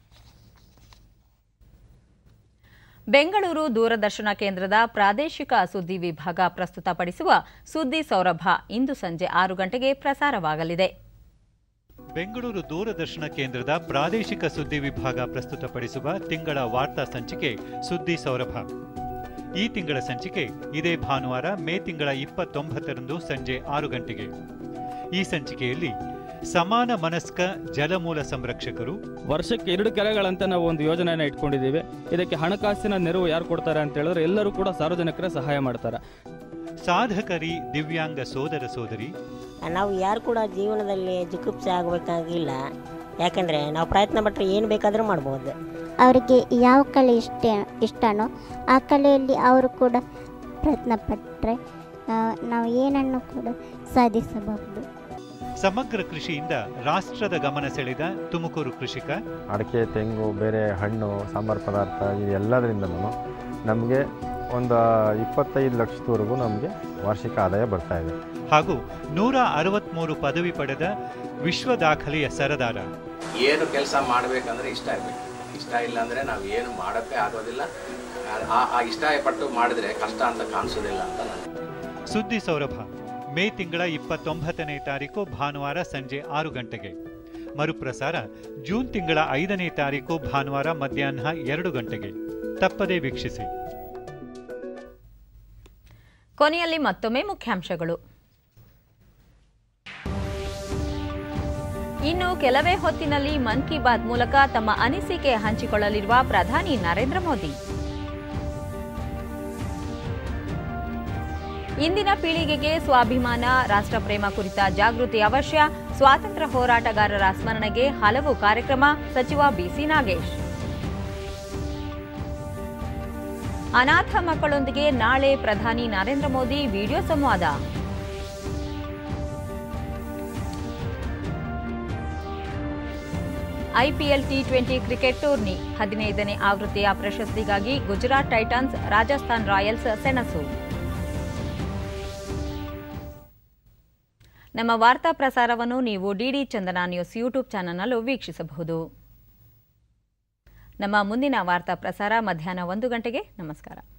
ಬೆಂಗಳೂರು ದೂರದರ್ಶನ ಕೇಂದ್ರದ ಪ್ರಾದೇಶಿಕ ಸುದ್ದಿ ವಿಭಾಗ ಪ್ರಸ್ತುತಪಡಿಸುವ ಸುದ್ದಿ ಸೌರಭ ಇಂದು ಸಂಜೆ ಆರು ಗಂಟೆಗೆ ಪ್ರಸಾರವಾಗಲಿದೆ ಬೆಂಗಳೂರು ದೂರದರ್ಶನ ಕೇಂದ್ರದ ಪ್ರಾದೇಶಿಕ ಸುದ್ದಿ ವಿಭಾಗ ಪ್ರಸ್ತುತಪಡಿಸುವ ತಿಂಗಳ ವಾರ್ತಾ ಸಂಚಿಕೆ ಸುದ್ದಿ ಸೌರಭ ಈ ತಿಂಗಳ ಸಂಚಿಕೆ ಇದೇ ಭಾನುವಾರ ಮೇ ತಿಂಗಳ ಇಪ್ಪತ್ತೊಂಬತ್ತರಂದು ಸಂಜೆ ಆರು ಗಂಟೆಗೆ ಈ ಸಂಚಿಕೆಯಲ್ಲಿ ಸಮಾನ ಮನಸ್ಕ ಜಲಮೂಲ ಸಂರಕ್ಷಕರು ವರ್ಷಕ್ಕೆ ಎರಡು ಕೆರೆಗಳಂತ ನಾವು ಒಂದು ಯೋಜನೆಯನ್ನು ಇಟ್ಕೊಂಡಿದ್ದೀವಿ ಇದಕ್ಕೆ ಹಣಕಾಸಿನ ನೆರವು ಯಾರು ಕೊಡ್ತಾರೆ ಅಂತ ಹೇಳಿದ್ರೆ ಎಲ್ಲರೂ ಕೂಡ ಸಾರ್ವಜನಿಕರೇ ಸಹಾಯ ಮಾಡ್ತಾರೆ ಸಾಧಕರಿ ದಿವ್ಯಾಂಗ ಸೋದರ ಸೋದರಿ ನಾವು ಯಾರು ಕೂಡ ಜೀವನದಲ್ಲಿ ಜಿಗುಪ್ಸೆ ಆಗಬೇಕಾಗಿಲ್ಲ ಯಾಕಂದರೆ ನಾವು ಪ್ರಯತ್ನ ಪಟ್ಟರೆ ಏನು ಬೇಕಾದರೂ ಮಾಡ್ಬೋದು ಅವರಿಗೆ ಯಾವ ಕಲೆ ಇಷ್ಟ ಇಷ್ಟನೋ ಆ ಕಲೆಯಲ್ಲಿ ಅವರು ಕೂಡ ಪ್ರಯತ್ನ ಪಟ್ಟರೆ ನಾವು ಏನನ್ನು ಕೂಡ ಸಾಧಿಸಬಹುದು ಸಮಗ್ರ ಕೃಷಿಯಿಂದ ರಾಷ್ಟ್ರದ ಗಮನ ಸೆಳೆದ ತುಮಕೂರು ಕೃಷಿಕ ಅಡಿಕೆ ತೆಂಗು ಬೇರೆ ಹಣ್ಣು ಸಾಂಬಾರು ಪದಾರ್ಥ ಇದೆಲ್ಲದರಿಂದಲೂ ನಮಗೆ ಒಂದು ಇಪ್ಪತ್ತೈದು ಲಕ್ಷದವರೆಗೂ ನಮಗೆ ವಾರ್ಷಿಕ ಆದಾಯ ಬರ್ತಾ ಇದೆ ಹಾಗೂ ನೂರ ಅರವತ್ಮೂರು ಪದವಿ ಪಡೆದ ವಿಶ್ವ ದಾಖಲೆಯ ಸರದಾರ ಏನು ಕೆಲಸ ಮಾಡಬೇಕಂದ್ರೆ ಇಷ್ಟ ಇರಬೇಕು ಇಷ್ಟ ಇಲ್ಲ ಅಂದರೆ ನಾವು ಏನು ಮಾಡೋಕ್ಕೆ ಆಗೋದಿಲ್ಲ ಆ ಆ ಇಷ್ಟ ಪಟ್ಟು ಮಾಡಿದ್ರೆ ಕಷ್ಟ ಅಂತ ಕಾಣಿಸೋದಿಲ್ಲ ಅಂತ ನಾನು ಸುದ್ದಿ ಸೌರಭ ಮೇ ತಿಂಗಳ ಇಪ್ಪತ್ತೊಂಬತ್ತನೇ ತಾರೀಕು ಭಾನುವಾರ ಸಂಜೆ ಆರು ಗಂಟೆಗೆ ಮರುಪ್ರಸಾರ ಜೂನ್ ತಿಂಗಳ ಐದನೇ ತಾರೀಕು ಭಾನುವಾರ ಮಧ್ಯಾಹ್ನ ಎರಡು ಗಂಟೆಗೆ ತಪ್ಪದೇ ವೀಕ್ಷಿಸಿ ಕೊನೆಯಲ್ಲಿ ಮತ್ತೊಮ್ಮೆ ಮುಖ್ಯಾಂಶಗಳು ಇನ್ನು ಕೆಲವೇ ಹೊತ್ತಿನಲ್ಲಿ ಮನ್ ಕಿ ಬಾತ್ ಮೂಲಕ ತಮ್ಮ ಅನಿಸಿಕೆ ಹಂಚಿಕೊಳ್ಳಲಿರುವ ಪ್ರಧಾನಿ ನರೇಂದ್ರ ಮೋದಿ ಇಂದಿನ ಪೀಳಿಗೆಗೆ ಸ್ವಾಭಿಮಾನ ರಾಷ್ಟ್ರಪ್ರೇಮ ಕುರಿತ ಜಾಗೃತಿ ಅವಶ್ಯ ಸ್ವಾತಂತ್ರ್ಯ ಹೋರಾಟಗಾರರ ಸ್ಮರಣೆಗೆ ಹಲವು ಕಾರ್ಯಕ್ರಮ ಸಚಿವ ಬಿಸಿ ನಾಗೇಶ್ ಅನಾಥ ಮಕ್ಕಳೊಂದಿಗೆ ನಾಳೆ ಪ್ರಧಾನಿ ನರೇಂದ್ರ ಮೋದಿ ವಿಡಿಯೋ ಸಂವಾದ IPL T twenty cricket tourney ಹದಿನೈದನೇ ಆವೃತ್ತಿಯ ಪ್ರಶಸ್ತಿಗಾಗಿ ಗುಜರಾತ್ ಟೈಟನ್ಸ್ ರಾಜಸ್ಥಾನ್ ರಾಯಲ್ಸ್ ಸೆಣಸು ನಮ್ಮ ವಾರ್ತಾ ಪ್ರಸಾರವನ್ನು ನೀವು ಡಿಡಿ ಚಂದನ ನ್ಯೂಸ್ ಯೂಟ್ಯೂಬ್ ಚಾನಲ್ನಲ್ಲೂ ವೀಕ್ಷಿಸಬಹುದು ನಮ್ಮ ಮುಂದಿನ ವಾರ್ತಾ ಪ್ರಸಾರ ಮಧ್ಯಾಹ್ನ ಒಂದು ಗಂಟೆಗೆ ನಮಸ್ಕಾರ